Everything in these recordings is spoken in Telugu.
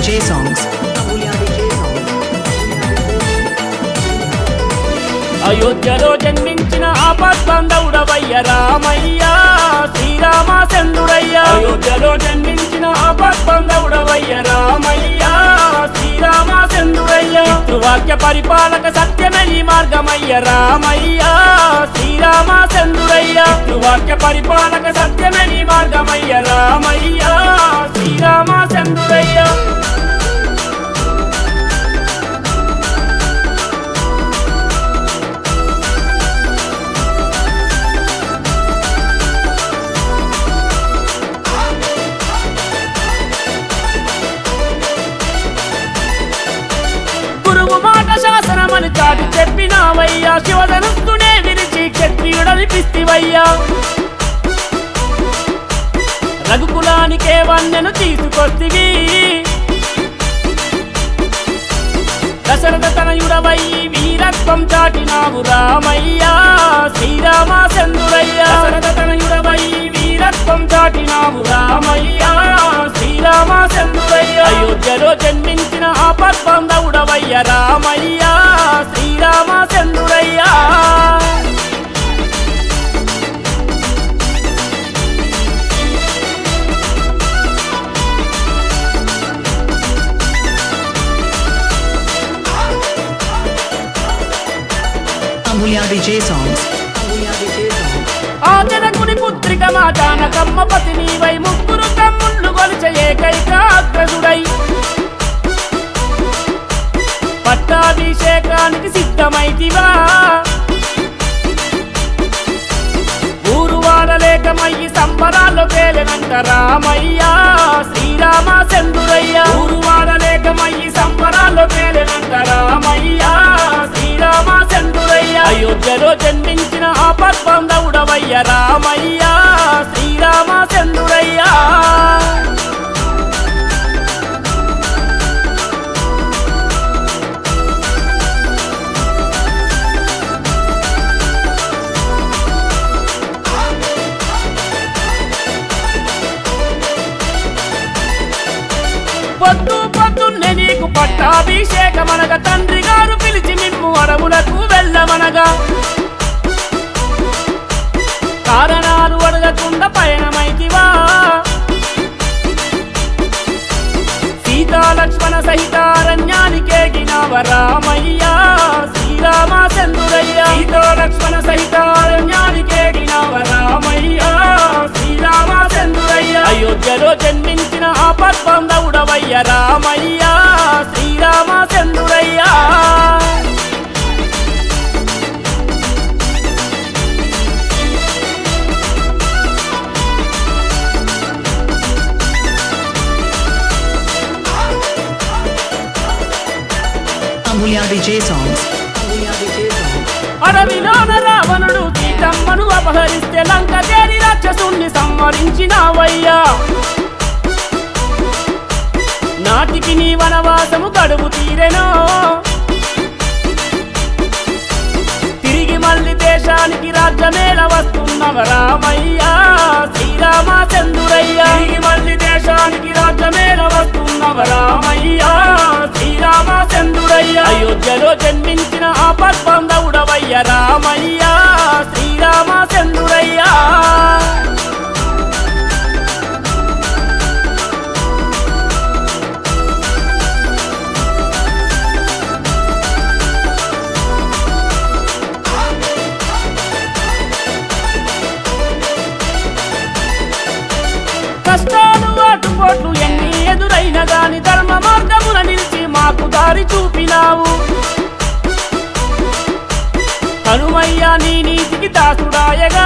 DJ songs. Amulya DJ songs. అయోధ్యలో జన్మించిన ఆపద్బంధవుడవయ్య రామయ్య శ్రీరామచంద్రుడయ్య అయోధ్యలో జన్మించిన ఆపద్బంధవుడవయ్య రామయ్య శ్రీరామచంద్రుడయ్య పితృవాక్య పరిపాలక సత్యమే ఈ మార్గమయ్య రామయ్య శ్రీరామచంద్రుడయ్య పితృవాక్య పరిపాలక సత్యమే ఈ మార్గమయ్య రామయ్య శ్రీరామచంద్రుడయ్య గురువు మాట శాసనమని చాటి చెప్పినావయ్యా శివధనుస్తునే విరిచి క్షత్రియుడనిపిస్తివయ్యా రఘుకులానికే వన్నెను తీసుకొస్తివి దశరథ తనయుడవై వీరత్వం చాటినావు రామయ్యా శ్రీరామచంద్రుడయ్యా దశరథ తనయుడవై వీరత్వం చాటినావు రామయ్యా శ్రీరామచంద్రుడయ్యా అయోధ్యలో జన్మించిన ఆపద్బంధవుడవయ్య రామయ్యా శ్రీరామచంద్రుడయ్యా Amulya DJ songs. Amulya DJ songs. ఆ జనకుని పుత్రిక మా జానకమ్మ పతి నీవై ముగ్గురు తమ్ముళ్ళు కొలిచ ఏకైక అగ్రజుడై పట్టాభిషేకానికి సిద్ధమైతివా ఊరు వాడలేకమయ్యి సంబరాల్లో తేలినంత రామయ్యా శ్రీరామచంద్రుడయ్యా ఊరు వాడలేకమయ్యి సంబరాల్లో తేలినంత రామయ్యా శ్రీరామచంద్రుడయ్యా అయోధ్యలో జన్మించిన ఆపద్బంధవుడవయ్య రామయ్యా శ్రీరామచంద్రుడయ్యా పొద్దు పొద్దున్నే నీకు పట్టాభిషేకమనగా తండ్రి గారు పిలిచి మిమ్ము అడవులకు వెళ్ళమనగా కారణాలు అడగకుండా పయనమైతివా సీతా లక్ష్మణ సహితారణ్యానికేగినవ రామయ్యా శ్రీరామచంద్రుడయ్యా సీతా లక్ష్మణ సహితారణ్యానికేగినవ రామయ్యా శ్రీరామచంద్రుడయ్యా అయోధ్యలో జన్మించిన ఆపద్బంధవుడవయ్య రామయ్యా శ్రీరామచంద్రుడయ్యా Amulya DJ songs. Amulya DJ songs. అడవిలోన రావణుడు సీతమ్మను అపహరిస్తే లంక చేరి రాక్షసుణ్ణి సంహరించినావయ్యా నాటికి నీ వనవాసము గడువు తీరెనో తిరిగి మళ్ళీ దేశానికి రాజ్యమేళ వస్తున్నవ రామయ్యా శ్రీరామచంద్రుడయ్యా తిరిగి మళ్ళీ దేశానికి రాజ్యమేళ వస్తున్నవ రామయ్యా శ్రీరామచంద్రుడయ్యా అయోధ్యలో జన్మించిన ఆపద్బంధవుడవయ్య రామయ్యా శ్రీరామచంద్రుడయ్యా కష్టాలు ఆటుపోట్లు ఎన్ని ఎదురైన గాని ధర్మ మార్గమున నిలిచి మాకు దారి చూపినావు హనుమయ్య నీ నీతికి దాసుడాయగా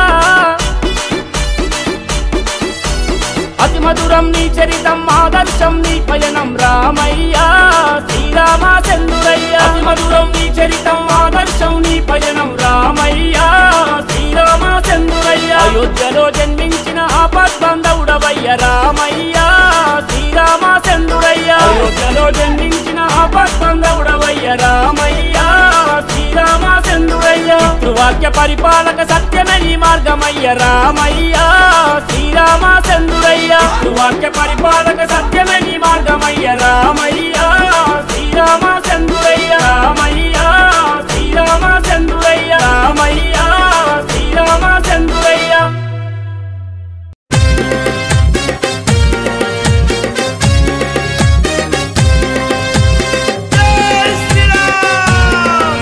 అతి మధురం నీ చరితం ఆదర్శం నీ పయనం రామయ్య శ్రీరామచంద్రుడయ్య అతి మధురం నీ చరితం ఆదర్శం నీ పయనం రామయ్య శ్రీరామచంద్రుడయ్య అయోధ్యలో జన్మించిన ఆపద్బంధవుడవయ్య రామయ్య శ్రీరామచంద్రుడయ్య అయోధ్యలో జన్మించిన ఆపద్బంధవుడవయ్య రామయ్య శ్రీరామచంద్రుడయ్య పితృవాక్య పరిపాలక సత్యమే ఈ మార్గమయ్య రామయ్య శ్రీరామ చంద్రుడయ్య వాక్య పరిపాలక సత్యమే ఈ మార్గమయ్య రామయ్య శ్రీరామ చంద్రుడయ్య రామయ్య శ్రీరామ చంద్రుడయ్య రామయ్య శ్రీరామ చంద్రుడయ్య జై శ్రీరామ్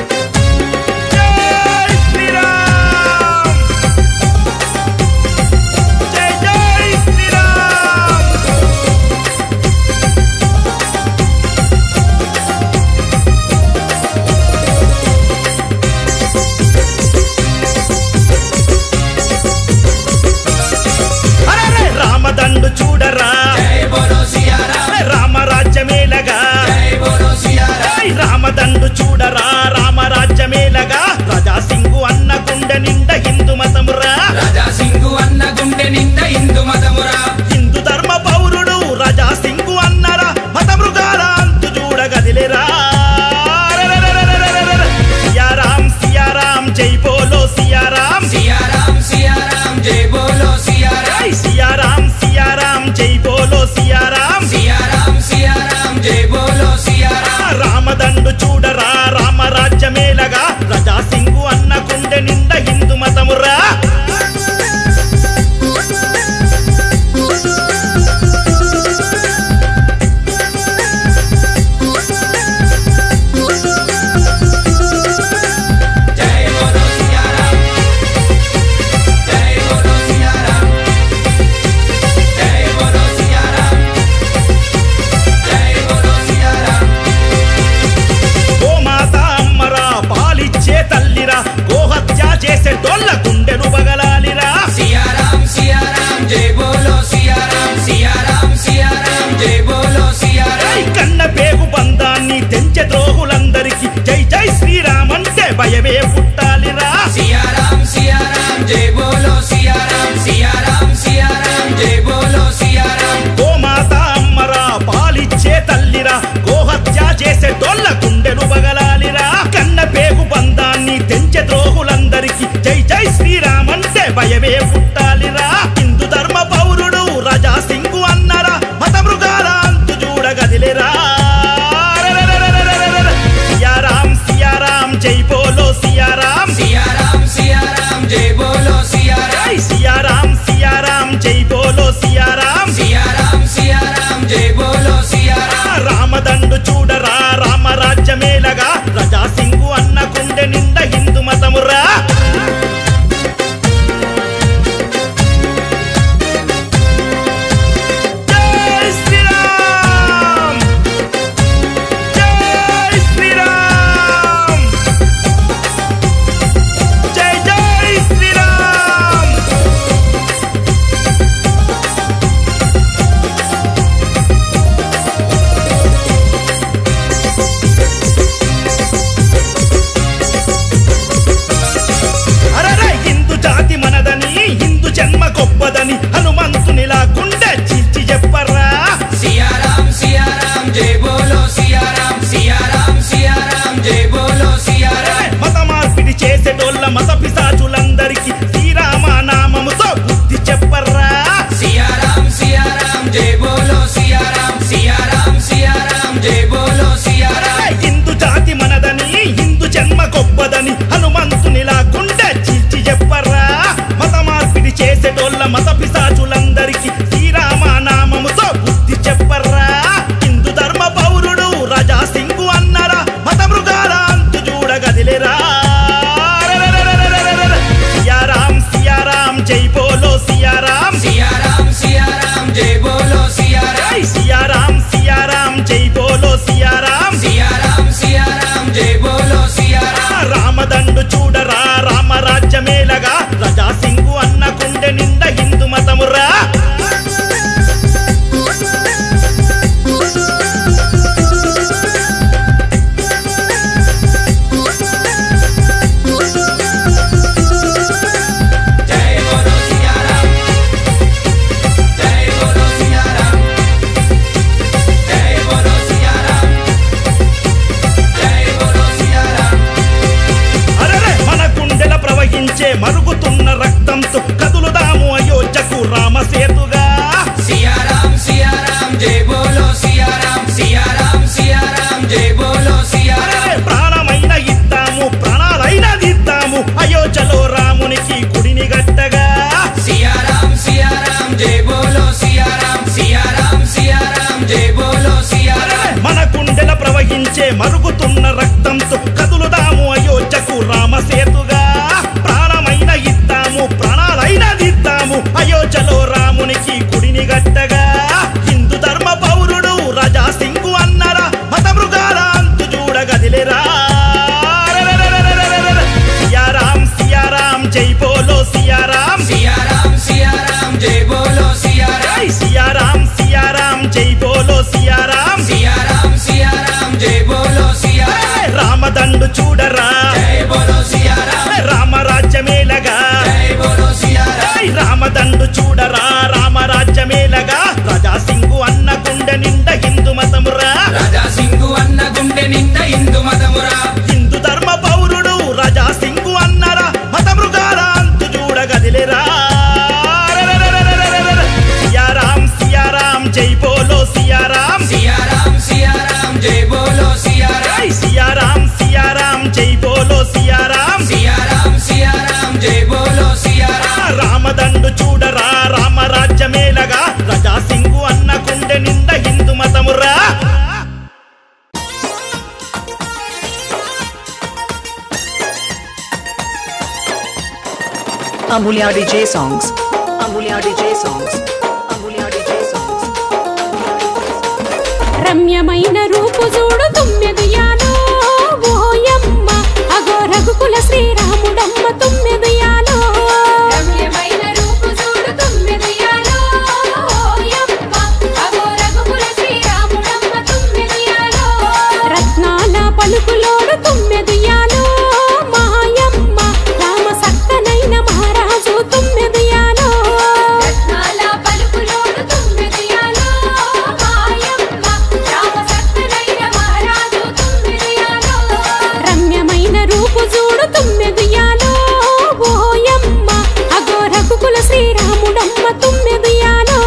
జై శ్రీరామ్ జై జై శ్రీరామ్ అరే రామదండు చూడరా రామరాజ్యమేలగా జై రామదండు చూడరా రామరాజ్యమేలగా ప్రజా సింగు అన్న గుండె నిండా హిందూ మతమురా రాజా సింగు అన్న గుండె నిండా హిందూ మతమురా హిందూ ధర్మ పౌరుడు రజా సింగు అన్నరా మత మృగాల అంతు చూడగదిలేరా సియారాం సియారాం జై బోలో సియారాం సియారాం సియారాం జై బోలో సియారాం జై సియారాం సియారాం జై బోలో సియారాం సియారాం సియారాం జై బోలో సియారాం రామదండు చూడరా రామరాజ్యమేలగా ప్రజా సింగు అన్న గుండె నిండా హిందూ మతమురా జై బోలో సియారాం జై బోలో సియారాం జై బోలో సియారాం జై బోలో సియారాం గోమాత అమ్మరా పాలిచ్చే తల్లిరా గోహత్య చేసే డొల్ల గుండెను బగలాలిరా సియారాం సియారాం జై బోలో సియారాం సియారాం సియారాం జై బోలో సియారాం జై కన్న పేగు బంధాన్ని తెంచె ద్రోహులందరికీ జై జై శ్రీరామ్ అంటే భయమే పుట్టాలిరా సియారాం సియారాం జై బోలో సియారాం సియారాం సియారాం జై బోలో సియారాం గోమాత అమ్మరా పాలిచ్చే తల్లిరా గోహత్య చేసే డొల్ల గుండెను బగలాలిరా కన్న పేగు బంధాన్ని తెంచె ద్రోహులందరికీ జై జై శ్రీరామ్ అంటే భయమే పుట్టాలిరా హిందూ ధర్మ పౌరుడు రజా సింగు అన్నరా మత మృగాల అంతు చూడగదిలేరా సియారాం సియారాం జై బోలో సియారాం సియారాం సియారాం జై బోలో సియారాం జై సియారాం సియారాం జై బోలో సియారాం సియారాం సియారాం జై బోలో సియారాం రామదండు చూడరా రామరాజ్యమేలగా ప్రజా సింగు అన్న గుండె నిండా హిందూ మతమురా జై శ్రీరామ్ జై శ్రీరామ్ జై జై శ్రీరామ్ అరరే హిందూ జాతి మనదని హిందూ జన్మ గొప్పదని హనుమంతునిలా గుండె చీల్చి చెప్పరా సియారాం సియారాం జై బోలో సియారాం సియారాం సియారాం జై బోలో సియారాం మత మార్పిడి చేసేటోళ్ళ మత పిశాచులందరికీ శ్రీరామ నామముతో బుద్ధి చెప్పరా సియారాం సియారాం జై బోలో సియారాం సియారాం సియారాం జై బోలో సియారాం అరరే హిందూ జాతి మనదని హిందూ జన్మ గొప్పదని హనుమంతునిలా గుండె చీల్చి చెప్పరా మత మార్పిడి చేసేటోళ్ళ మత పిశాచులందరికీ శ్రీరామ నామముతో బుద్ధి చెప్పరా హిందూ ధర్మ పౌరుడు రజా సింగు అన్నరా మత మృగాల అంతు చూడగదిలేరా సియారాం సియారాం జై బోలో సియారాం సియారాం సియారాం జై బోలో సియారాం జై సియారాం సియారాం జై బోలో సియారాం సియారాం సియారాం జై బోలో సియారాం రామదండు చూడరా రామరాజ్యమేలగా ప్రజా సింగు అన్న గుండె నిండా హిందూ మతమురా జై బోలో సియారాం జై బోలో సియారాం జై బోలో సియారాం జై బోలో సియారాం అరెరే మన మరుగుతున్న రక్తంతో కదులుదాము అయోధ్యకు రామసేతుగా సియారాం సియారాం జై బోలో సియారాం సియారాం సియారాం జై బోలో సియారాం ప్రాణమైన ఇద్దాము ప్రాణాలైన దిద్దాము అయోధ్యలో రామునికి గుడిని గట్టగా సియారాం సియారాం జై బోలో సియారాం సియారాం సియారాం జై బోలో సియారాం మన గుండెల ప్రవహించే మరుగుతున్న రక్తంతో కదులుదాము అయోధ్యకు రామసేతుగా ప్రాణమైన ఇద్దాము ప్రాణాలైన దిద్దాము అయోధ్యలో రామునికి గుడిని గట్టగా హిందూ ధర్మ పౌరుడు రజా సింగు అన్నరా మత మృగాల అంతు చూడగదిలేరా సియారాం సియారాం జై బోలో సియారాం సియారాం సియారాం జై బోలో సియారాం జై సియారాం సియారాం జై బోలో సియారాం సియారాం సియారాం జై బోలో సియారాం రామదండు చూడరా జై బోలో సియారాం రామరాజ్యమేలగా జై బోలో సియారాం జై రామదండు చూడరా రామరాజ్యమేలగా ప్రజా సింగు అన్న గుండె నిండా హిందూ మతమురా రాజా సింగు అన్న గుండె నిండా హిందూ మతమురా హిందూ ధర్మ పౌరుడు రాజా సింగు అన్నరా మత మృగాల అంతు చూడగదిలేరా సియారాం సియారాం జై బోలో సియారాం సియారాం సియారాం జై బోలో సియారాం జై సియారాం సియారాం జై బోలో సియారాం సియారాం సియారాం జై బోలో సియారాం రామదండు చూడరా రామరాజ్యమేలగా ప్రజా సింగు అన్న గుండె నిండా Hindu మతమురా Amulya DJ songs. Amulya DJ songs. Amulya DJ songs. రమ్యమైన రూపు చూడు తుమ్మెదుయాలో ఓయమ్మ అగో రఘుకుల శ్రీరాముడమ్మ తుమ్మెదుయాలో రమ్యమైన రూపు చూడు తుమ్మెదుయాలో ఓయమ్మ అగో రఘుకుల శ్రీరాముడమ్మ తుమ్మెదుయాలో రత్నాల పలుకులోడు తుమ్మెదుయాలో మాయమ్మ రామ సక్కనైన మహారాజు తుమ్మెదుయాలో రత్నాల పలుకులోడు తుమ్మెదుయాలో మాయమ్మ రామ సక్కనైన మహారాజు తుమ్మెదుయాలో రమ్యమైన రూపు చూడు తుమ్మెదుయాలో ఓయమ్మ అగో రఘుకుల శ్రీరాముడమ్మ తుమ్మెదుయాలో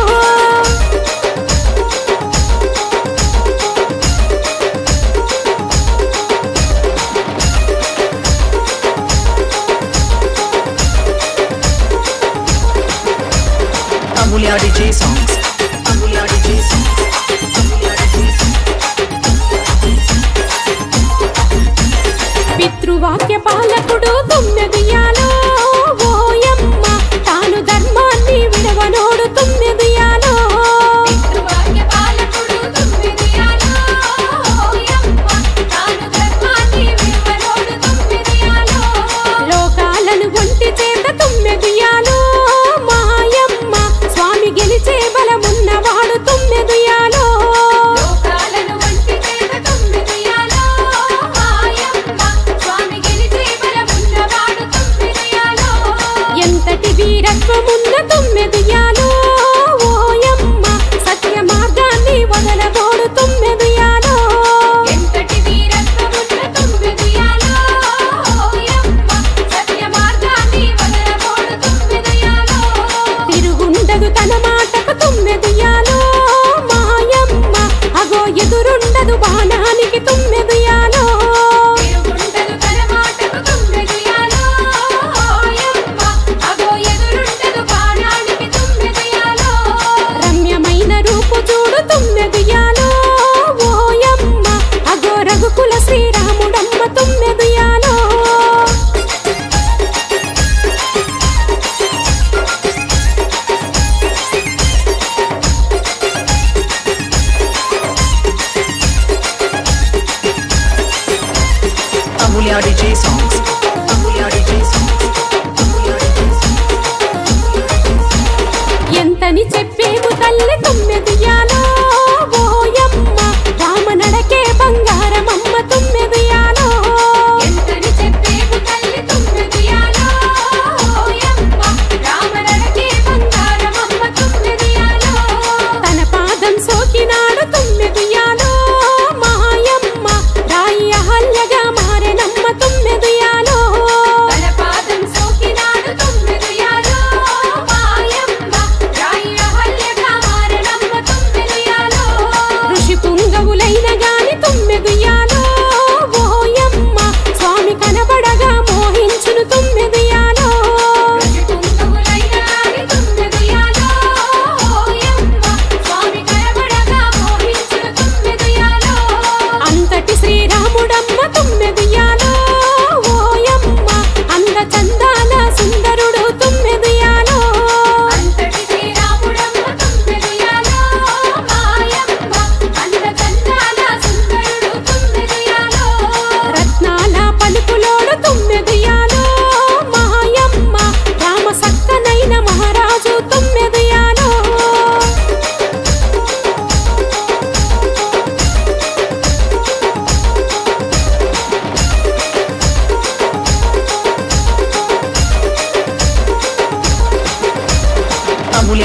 Amulya DJ songs. Amulya DJ songs. Amulya DJ songs. పితృవాక్య పాలకుడు తుమ్మెదియాలో ఓయమ్మ తాను ధర్మాన్ని విడవనోడు తుమ్మెదియాలో పితృవాక్య పాలకుడు తుమ్మెదియాలో ఓయమ్మ తాను ధర్మాన్ని విడవనోడు తుమ్మెదియాలో లోకాలను ఒంటి చేత తుమ్మెదియాలో మాయమ్మ స్వామి గెలిచే బలమున్నవాడు తుమ్మెదియాలో లోకాలను ఒంటి చేత తుమ్మెదియాలో మాయమ్మ స్వామి గెలిచే బలమున్నవాడు తుమ్మెదియాలో ఎంతటి వీరత్వమున్న తుమ్మెదియాలో ఓయమ్మ సత్య మార్గాన్ని వదలబోడు తుమ్మెదియాలో ఎంతటి వీరత్వమున్న తుమ్మెదియాలో ఓయమ్మ సత్య మార్గాన్ని వదలబోడు తుమ్మెదియాలో తిరుగుండదు తన మాటకు తుమ్మెదియాలో మాయమ్మ అగో ఎదురుండదు బాణానికి తుమ్మెదియాలో తిరుగుండదు తన మాటకు తుమ్మెదియాలో మాయమ్మ అగో ఎదురుండదు బాణానికి తుమ్మెదియాలో రమ్యమైన రూపు చూడు తుమ్మెదియాలో ఓయమ్మ అగో రఘుకుల శ్రీరాముడమ్మ తుమ్మెదియాలో Amulya DJ songs. Amulya DJ songs. Amulya DJ songs. ఎంతని చెప్పేము తల్లి తుమ్మెదియాలో ఓయమ్మ రామ నడకే బంగారమమ్మ తుమ్మెదియాలో ఎంతని చెప్పేము తల్లి తుమ్మెదియాలో ఓయమ్మ రామ నడకే బంగారమమ్మ తుమ్మెదియాలో తన పాదం సోకినాడు తుమ్మెదియాలో మాయమ్మ రాయి అహల్యగా మారెనమ్మ తుమ్మెదియాలో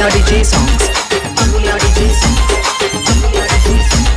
Ambulia DJ songs. Ambulia DJ songs. Ambulia DJ songs.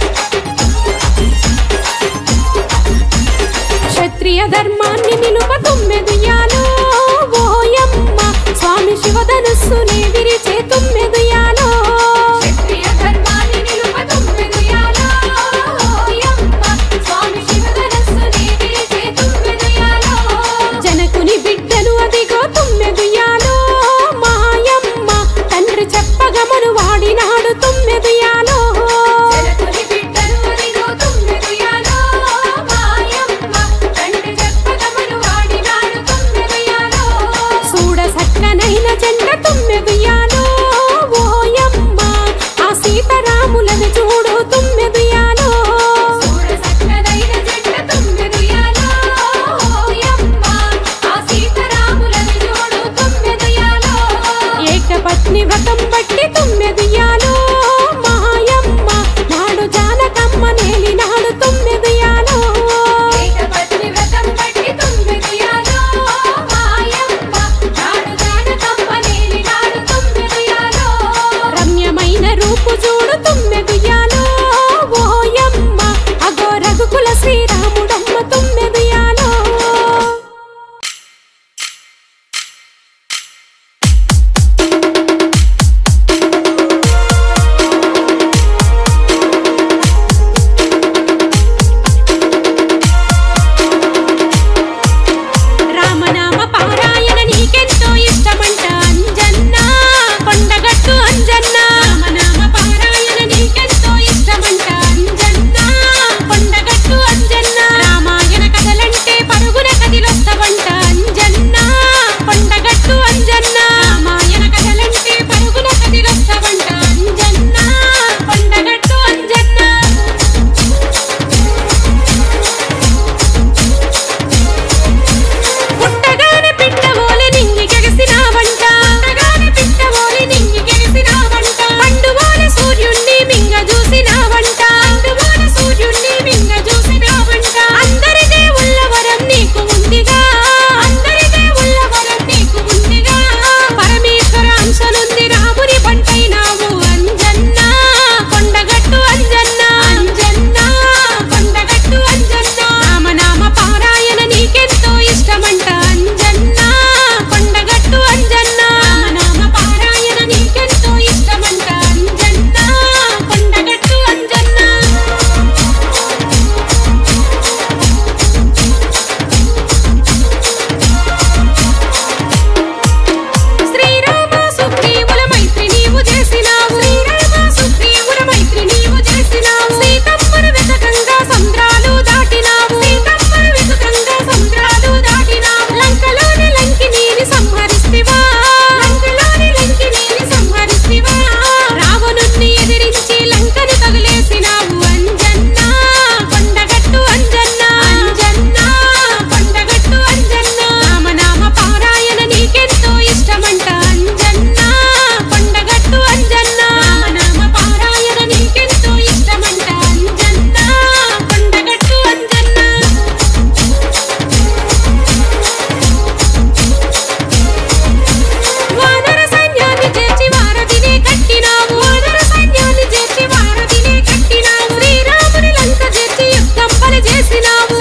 క్షత్రియ ధర్మాన్ని నిలుప తుమ్మెదుయాలో ఓయమ్మ స్వామి శివధనుస్సునే విరిచే తుమ్మెదుయాలో క్షత్రియ ధర్మాన్ని నిలుప తుమ్మెదుయాలో ఓయమ్మ స్వామి శివధనుస్సునే విరిచే తుమ్మెదుయాలో జనకుని బిడ్డలు అదిగో తుమ్మెదుయాలో మాయమ్మ తండ్రి చెప్పగమను వాడినాడు తుమ్మెదుయాలో జనకుని బిడ్డలు అదిగో తుమ్మెదుయాలో మాయమ్మ తండ్రి చెప్పగమను వాడినాడు తుమ్మెదుయాలో చూడ సక్కనైన జెండ తుమ్మెదుయాలో ఓయమ్మ ఆ సీతారాములను చూడు తుమ్మెదుయాలో చూడ సక్కనైన జెండ తుమ్మెదుయాలో ఓయమ్మ ఆ సీతారాములను చూడు తుమ్మెదుయాలో ఏకపత్ని వ్రతం బట్టి తుమ్మెదుయాలో మాయమ్మ నాడు జానకమ్మ నేలినాడు తుమ్మెదుయాలో ఏకపత్ని వ్రతం బట్టి తుమ్మెదుయాలో మాయమ్మ నాడు జానకమ్మ నేలినాడు తుమ్మెదుయాలో రమ్యమైన రూపు చూడు తుమ్మెదుయాలో ఓయమ్మ అగో రఘుకుల శ్రీరాముడమ్మ తుమ్మెదుయాలో రామనామ పారాయణ నీకెంతో ఇష్టమంట అంజన్న కొండగట్టు అంజన్న రామనామ పారాయణ నీకెంతో ఇష్టమంట అంజన్న కొండగట్టు అంజన్న రామాయణ కథలంటే పరుగున కదిలొస్తవంట అంజన్న కొండగట్టు అంజన్న రామాయణ కథలంటే పరుగున కదిలొస్తవంట అంజన్న కొండగట్టు అంజన్న పుట్టగానే పిట్టవోలె నింగి గెలిసినావంట పుట్టగానే పిట్టవోలె నింగి గెలిసినావంట పండువోలె సూర్యుణ్ణి మింగ చూసినావంట పండువోలె సూర్యుణ్ణి మింగ చూసినావంట అందరిదే ఉల్లవరం నీకు ఉందిగా అందరిదే ఉల్లవరం నీకు ఉందిగా పరమేశ్వర అంశనుంది రాముని పంటైనావు అంజన్న కొండగట్టు అంజన్న అంజన్న కొండగట్టు అంజన్న రామనామ పారాయణ నీకెంతో ఇష్టమంట అంజన్న కొండగట్టు అంజన్న రామనామ పారాయణ నీకెంతో ఇష్టమంట అంజన్న కొండగట్టు అంజన్న శ్రీరామ సుగ్రీవుల మైత్రి నీవు చేసినావు శ్రీరామ సుగ్రీవుల మైత్రి నీవు చేసినావు సీతమ్మను వెతకంగా సంద్రాలు దాటినావు సీతమ్మను వెతకంగా సంద్రాలు దాటినావు లంకలోని లంకినీని సంహరిస్తివా లంకలోని లంకినీని సంహరిస్తివా రావణుణ్ణి ఎదిరించి లంకను తగిలేసినావు అంజన్న కొండగట్టు అంజన్న అంజన్న కొండగట్టు అంజన్న రామనామ పారాయణ నీకెంతో ఇష్టమంట అంజన్న కొండగట్టు అంజన్న రామనామ పారాయణ నీకెంతో ఇష్టమంట అంజన్న కొండగట్టు అంజన్న వానర సైన్యాన్ని చేర్చి వారధినే కట్టినావు వానర సైన్యాన్ని చేర్చి వారధినే కట్టినావు శ్రీరాముని లంక చేర్చి యుద్ధం పని చేసినావు